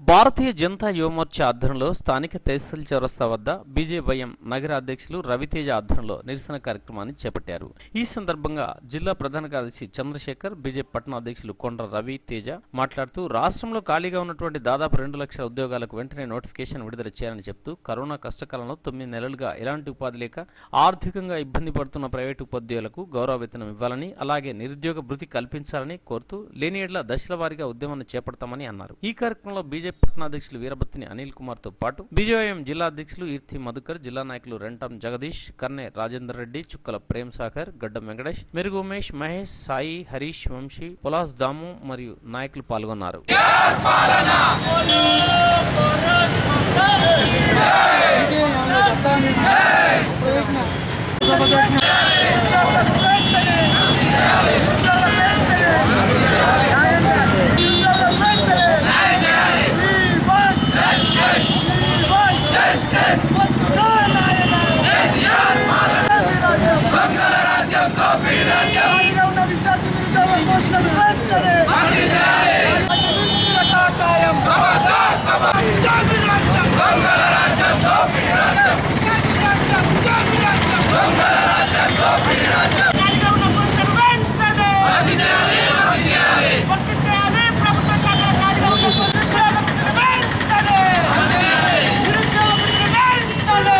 భారతీయ జనతా యువమోర్చా ఆధ్వర్యంలో స్థానిక తహసీల్ చౌరస్తా వద్ద బీజేవైఎం నగర అధ్యక్షులు రవితేజ ఆధ్వర్యంలో నిరసన కార్యక్రమాన్ని చేపట్టారు ఈ సందర్భంగా జిల్లా ప్రధాన కార్యదర్శి చంద్రశేఖర్ బీజేపీ పట్టణ అధ్యక్షులు కొండ్ర రవి తేజ మాట్లాడుతూ రాష్ట్రంలో ఖాళీగా ఉన్నటువంటి దాదాపు రెండు లక్షల ఉద్యోగాలకు వెంటనే నోటిఫికేషన్ విడుదల చేయాలని చెప్తూ కరోనా కష్టకాలంలో తొమ్మిది నెలలుగా ఎలాంటి ఉపాధి లేక ఆర్థికంగా ఇబ్బంది పడుతున్న ప్రైవేటు ఉపాధ్యాయులకు గౌరవ వేతనం ఇవ్వాలని అలాగే నిరుద్యోగ భృతి కల్పించాలని కోరుతూ లేని ఏళ్ల దశల వారీగా ఉద్యమాన్ని చేపడతామని అన్నారు ఈ కార్యక్రమంలో బీజేపీ పట్టణ అధ్యక్షులు వీరబత్తిని అనిల్ కుమార్ తో పాటు బీజేఎం జిల్లా అధ్యక్షులు ఈర్తి మధుకర్ జిల్లా నాయకులు రెంటం జగదీష్ కర్నె రాజేందర్ రెడ్డి చుక్కల ప్రేమ్ సాగర్ గడ్డం వెంకటేష్ మెరుగు ఉమేష్ మహేష్ సాయి హరీష్ వంశీ పులాస్ దాము మరియు నాయకులు పాల్గొన్నారు ఖాళీగా ఉన్న పోస్టులు వెంటనే భర్తీ చేయాలి. ప్రభుత్వ శాఖలో ఖాళీగా ఉన్న పోస్టులు వెంటనే నిరుద్యోగ వృత్తిని వెంటనే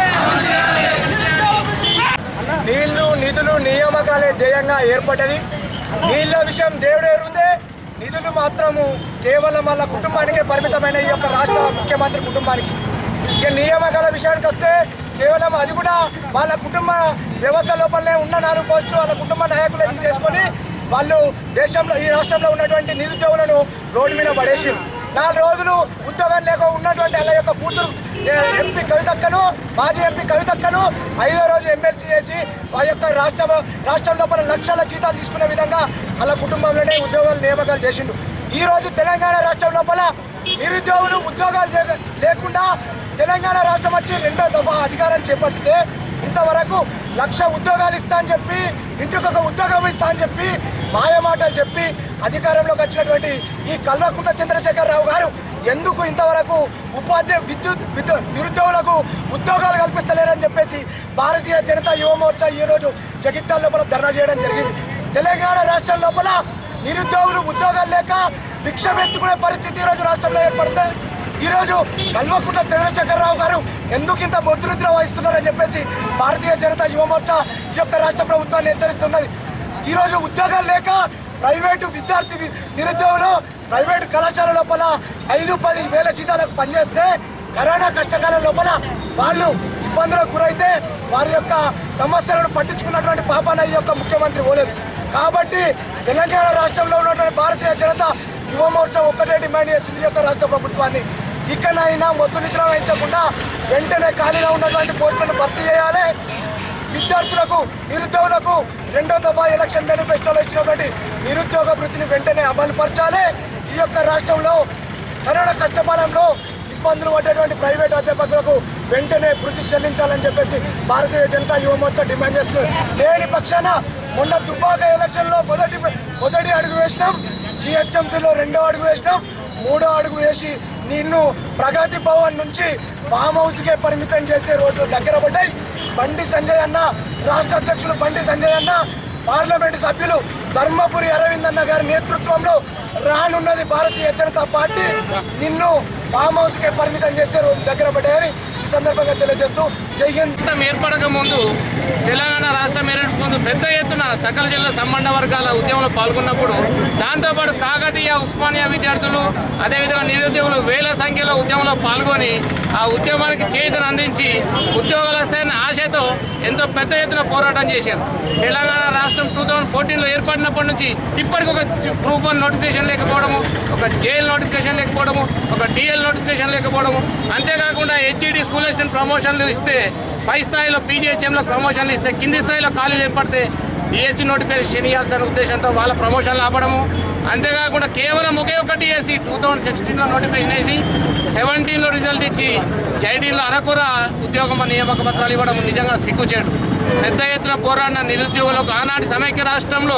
నిరుద్యోగ వృత్తిని వెంటనే నీళ్లు నిధులు నియామకాలే ధ్యేయంగా ఏర్పడ్డది నీళ్ల విషయం దేవుడు ఎరుగుతే నిధులు మాత్రము కేవలం వాళ్ళ కుటుంబానికే పరిమితమైన ఈ యొక్క రాష్ట్ర ముఖ్యమంత్రి కుటుంబానికి ఇక నియామకాల విషయానికి వస్తే కేవలం అది కూడా వాళ్ళ కుటుంబ వ్యవస్థ లోపలనే ఉన్న నాలుగు పోస్టులు వాళ్ళ కుటుంబ నాయకులే తీసేసుకొని వాళ్ళు దేశంలో ఈ రాష్ట్రంలో ఉన్నటువంటి నిరుద్యోగులను రోడ్డు మీద పడేసారు నాలుగు రోజులు ఉద్యోగం లేక ఉన్నటువంటి వాళ్ళ యొక్క కూతురు ఏ, ఎంపీ కవితక్కను మాజీ ఎంపీ కవితక్కను ఐదో రోజు ఎమ్మెల్సీ చేసి ఆ యొక్క రాష్ట్ర రాష్ట్రం లోపల లక్షల జీతాలు తీసుకునే విధంగా వాళ్ళ కుటుంబంలోనే ఉద్యోగాలు నియామకాలు చేసిండు ఈ రోజు తెలంగాణ రాష్ట్రం లోపల నిరుద్యోగులు ఉద్యోగాలు లేక- లేకుండా తెలంగాణ రాష్ట్రం వచ్చి రెండో దఫా అధికారం చేపట్టితే ఇంతవరకు లక్ష ఉద్యోగాలు ఇస్తా అని చెప్పి ఇంటికి ఒక ఉద్యోగం ఇస్తా అని చెప్పి మాయమాటలు చెప్పి అధికారంలోకి వచ్చినటువంటి ఈ కల్వకుంట్ల చంద్రశేఖరరావు గారు ఎందుకు ఇంతవరకు ఉపాధ్యాయ విద్యుత్ విద్యుత్ నిరుద్యోగులకు ఉద్యోగాలు కల్పిస్తలేరని చెప్పేసి భారతీయ జనతా యువ మోర్చా ఈ రోజు జగిత్యాల లోపల ధర్నా చేయడం జరిగింది తెలంగాణ రాష్ట్రం లోపల నిరుద్యోగులు ఉద్యోగాలు లేక భిక్షం ఎత్తుకునే పరిస్థితి ఈ రోజు రాష్ట్రంలో ఏర్పడితే ఈరోజు కల్వకుంట్ల చంద్రశేఖరరావు గారు ఎందుకు ఇంత ముద్రిద్ర వహిస్తున్నారని చెప్పేసి భారతీయ జనతా యువ మోర్చా ఈ యొక్క రాష్ట్ర ప్రభుత్వాన్ని హెచ్చరిస్తున్నది ఈరోజు ఉద్యోగాలు లేక ప్రైవేటు విద్యార్థి వి- నిరుద్యోగులు ప్రైవేటు కళాశాల లోపల ఐదు పది వేల జీతాలకు పనిచేస్తే కరోనా కష్టకాలం లోపల వాళ్ళు ఇబ్బందులకు గురైతే వారి యొక్క సమస్యలను పట్టించుకున్నటువంటి పాపాన ఈ యొక్క ముఖ్యమంత్రి పోలేదు కాబట్టి తెలంగాణ రాష్ట్రంలో ఉన్నటువంటి భారతీయ జనతా యువ మోర్చా ఒక్కటే డిమాండ్ చేస్తుంది ఈ యొక్క రాష్ట్ర ప్రభుత్వాన్ని ఇకనైనా మొద్దు నిద్ర వహించకుండా వెంటనే ఖాళీగా ఉన్నటువంటి పోస్టులను భర్తీ చేయాలి విద్యార్థులకు నిరుద్యోగులకు రెండో దఫా ఎలక్షన్ మేనిఫెస్టోలో ఇచ్చినటువంటి నిరుద్యోగ వృత్తిని వెంటనే అమలు పరచాలి ఈ యొక్క రాష్ట్రంలో కరోనా కష్టకాలంలో ఇబ్బందులు పడ్డటువంటి ప్రైవేట్ అధ్యాపకులకు వెంటనే వృత్తి చెల్లించాలని చెప్పేసి భారతీయ జనతా యువ మోర్చా డిమాండ్ చేస్తుంది లేని పక్షాన మొన్న దుబ్బాక ఎలక్షన్లో మొదటి మొదటి అడుగు వేసినాం జిహెచ్ఎంసీలో రెండో అడుగు వేసినాం మూడో అడుగు వేసి నిన్ను ప్రగతి భవన్ నుంచి ఫామ్ హౌస్కే పరిమితం చేసే రోజులు దగ్గర పడ్డాయి బండి సంజయ్ అన్న రాష్ట్ర అధ్యక్షులు బండి సంజయ్ అన్న పార్లమెంటు సభ్యులు ధర్మపురి అరవింద్ అన్న గారి నేతృత్వంలో రానున్నది భారతీయ జనతా పార్టీ నిన్ను ఫామ్ హౌస్కే పరిమితం చేసే రోజు దగ్గర పడ్డాయని ఈ సందర్భంగా తెలియజేస్తూ జై హింద్ రాష్ట్రం ఏర్పడక ముందు తెలంగాణ రాష్ట్రం ఏర్పడక ముందు పెద్ద ఎత్తున సకల జిల్లా సంబంధ వర్గాల ఉద్యమంలో పాల్గొన్నప్పుడు దాంతోపాటు కాకతీయ ఉస్మానియా విద్యార్థులు అదేవిధంగా నిరుద్యోగులు వేల సంఖ్యలో ఉద్యమంలో పాల్గొని ఆ ఉద్యమానికి చేతులు అందించి ఉద్యోగాలు వస్తాయన్న ఆశతో ఎంతో పెద్ద ఎత్తున పోరాటం చేశారు తెలంగాణ రాష్ట్రం టూ థౌజండ్ ఫోర్టీన్లో ఏర్పడినప్పటి నుంచి ఇప్పటికి ఒక గ్రూప్ వన్ నోటిఫికేషన్ లేకపోవడము ఒక జేఎల్ నోటిఫికేషన్ లేకపోవడము ఒక డిఎల్ నోటిఫికేషన్ లేకపోవడము అంతేకాకుండా హెచ్ఈడి స్కూల్ అసిస్టెంట్ ప్రమోషన్లు ఇస్తే పై స్థాయిలో పీజీహెచ్ఎంలో ప్రమోషన్లు ఇస్తే కింది స్థాయిలో ఖాళీలు ఏర్పడితే డిఎస్సి నోటిఫికేషన్ ఇవ్వాల్సిన ఉద్దేశంతో వాళ్ళ ప్రమోషన్లు ఆపడము అంతేకాకుండా కేవలం ఒకే ఒక డిఎస్సి టూ థౌజండ్ సిక్స్టీన్లో నోటిఫికేషన్ వేసి సెవెంటీన్లో రిజల్ట్ ఇచ్చి ఎయిటీన్లో అరకుర ఉద్యోగం నియామక పత్రాలు ఇవ్వడం నిజంగా సిగ్గుచేటు పెద్ద ఎత్తున పోరాడిన నిరుద్యోగులకు ఆనాటి సమైక్య రాష్ట్రంలో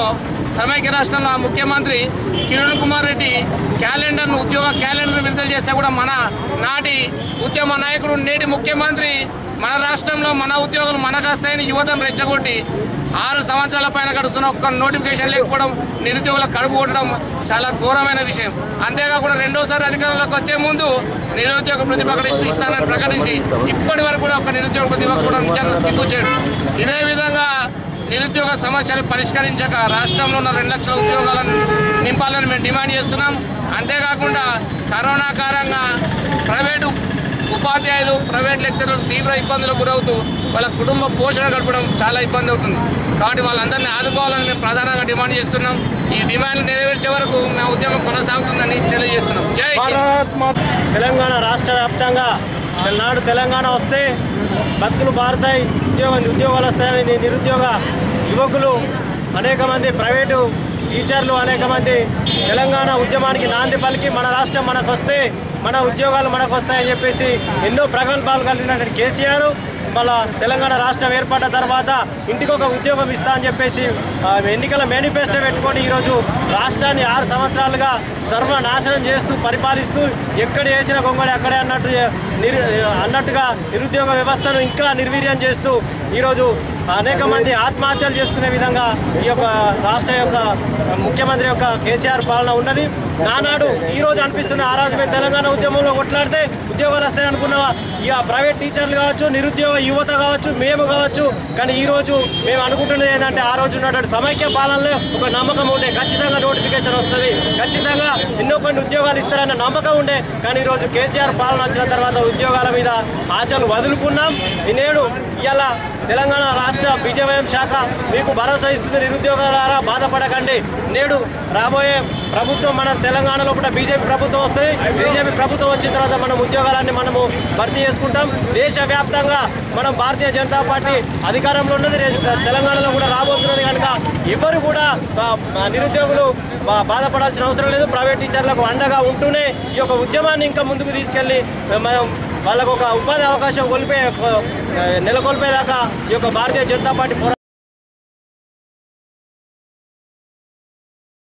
సమైక్య రాష్ట్రంలో ఆ ముఖ్యమంత్రి కిరణ్ కుమార్ రెడ్డి క్యాలెండర్ను ఉద్యోగ క్యాలెండర్ విడుదల చేస్తే కూడా మన నాటి ఉద్యమ నాయకుడు నేటి ముఖ్యమంత్రి మన రాష్ట్రంలో మన ఉద్యోగులు మనకు వస్తాయని యువతను రెచ్చగొట్టి ఆరు సంవత్సరాల పైన గడుస్తున్న ఒక్క నోటిఫికేషన్ లేకపోవడం నిరుద్యోగుల కడుపు కొట్టడం చాలా ఘోరమైన విషయం అంతేకాకుండా రెండోసారి అధికారంలోకి వచ్చే ముందు నిరుద్యోగ ప్రతిభ ప్రకటిస్తూ ఇస్తానని ప్రకటించి ఇప్పటి వరకు కూడా ఒక నిరుద్యోగ ప్రతిభ కూడా నిజంగా సిగ్గుచేడు ఇదే విధంగా నిరుద్యోగ సమస్యలు పరిష్కరించక రాష్ట్రంలో ఉన్న రెండు లక్షల ఉద్యోగాలను నింపాలని మేము డిమాండ్ చేస్తున్నాం అంతేకాకుండా కరోనా కారణంగా ప్రైవేటు ఉపాధ్యాయులు ప్రైవేట్ లెక్చరర్లు తీవ్ర ఇబ్బందులకు గురవుతూ వాళ్ళ కుటుంబ పోషణ గడపడం చాలా ఇబ్బంది అవుతుంది కాబట్టి వాళ్ళందరినీ ఆదుకోవాలని మేము ప్రధానంగా డిమాండ్ చేస్తున్నాం ఈ డిమాండ్లు నెరవేర్చే వరకు మా ఉద్యమం కొనసాగుతుందని తెలియజేస్తున్నాం జై హింద్. తెలంగాణ రాష్ట్ర వ్యాప్తంగా నాడు తెలంగాణ వస్తే బతుకులు మారుతాయి ఉద్యోగ ఉద్యోగాలు వస్తాయని ని- నిరుద్యోగ యువకులు అనేక మంది ప్రైవేటు టీచర్లు అనేక మంది తెలంగాణ ఉద్యమానికి నాంది పలికి మన రాష్ట్రం మనకు వస్తే మన ఉద్యోగాలు మనకు వస్తాయని చెప్పేసి ఎన్నో ప్రగల్భాలు కలిగినటువంటి కేసీఆర్ మళ్ళా తెలంగాణ రాష్ట్రం ఏర్పడ్డ తర్వాత ఇంటికి ఒక ఉద్యోగం ఇస్తా అని చెప్పేసి ఆ, ఎన్నికల మేనిఫెస్టో పెట్టుకొని ఈరోజు రాష్ట్రాన్ని ఆరు సంవత్సరాలుగా సర్వనాశనం చేస్తూ పరిపాలిస్తూ ఎక్కడ వేసిన గొంగడి అక్కడే అన్నట్టు నిరు అన్నట్టుగా నిరుద్యోగ వ్యవస్థను ఇంకా నిర్వీర్యం చేస్తూ ఈరోజు అనేక మంది ఆత్మహత్యలు చేసుకునే విధంగా ఈ యొక్క రాష్ట్ర యొక్క ముఖ్యమంత్రి యొక్క కేసీఆర్ పాలన ఉన్నది నానాడు ఈ రోజు అనిపిస్తున్న ఆ రోజు మేము తెలంగాణ ఉద్యమంలో కొట్లాడితే ఉద్యోగాలు వస్తాయి అనుకున్నావా ఇక ప్రైవేట్ టీచర్లు కావచ్చు నిరుద్యోగ యువత కావచ్చు మేము కావచ్చు కానీ ఈ రోజు మేము అనుకుంటున్నది ఏంటంటే ఆ రోజు ఉన్నటువంటి సమైక్య పాలనలో ఒక నమ్మకం ఉండే ఖచ్చితంగా నోటిఫికేషన్ వస్తుంది ఖచ్చితంగా ఎన్నో కొన్ని ఉద్యోగాలు ఇస్తారన్న నమ్మకం ఉండే కానీ ఈరోజు కేసీఆర్ పాలన వచ్చిన తర్వాత ఉద్యోగాల మీద ఆశలు వదులుకున్నాం ఈ నేడు ఇలా తెలంగాణ రాష్ట్ర బీజేవైఎం శాఖ మీకు భరోసా ఇస్తుంది నిరుద్యోగాల బాధపడకండి నేడు రాబోయే ప్రభుత్వం మన తెలంగాణలో కూడా బీజేపీ ప్రభుత్వం వస్తుంది బీజేపీ ప్రభుత్వం వచ్చిన తర్వాత మనం ఉద్యోగాలన్నీ మనము భర్తీ చేసుకుంటాం దేశవ్యాప్తంగా మనం భారతీయ జనతా పార్టీ అధికారంలో ఉన్నది రేపు తెలంగాణలో కూడా రాబోతున్నది కనుక ఎవరు కూడా ఆ, ఆ, నిరుద్యోగులు బా- బాధపడాల్సిన అవసరం లేదు ప్రైవేట్ టీచర్లకు అండగా ఉంటూనే ఈ యొక్క ఉద్యమాన్ని ఇంకా ముందుకు తీసుకెళ్ళి మనం వాళ్ళకు ఒక ఉపాధి అవకాశం కోల్పే నెలకొల్పేదాకా ఈ యొక్క భారతీయ జనతా పార్టీ పోరాటం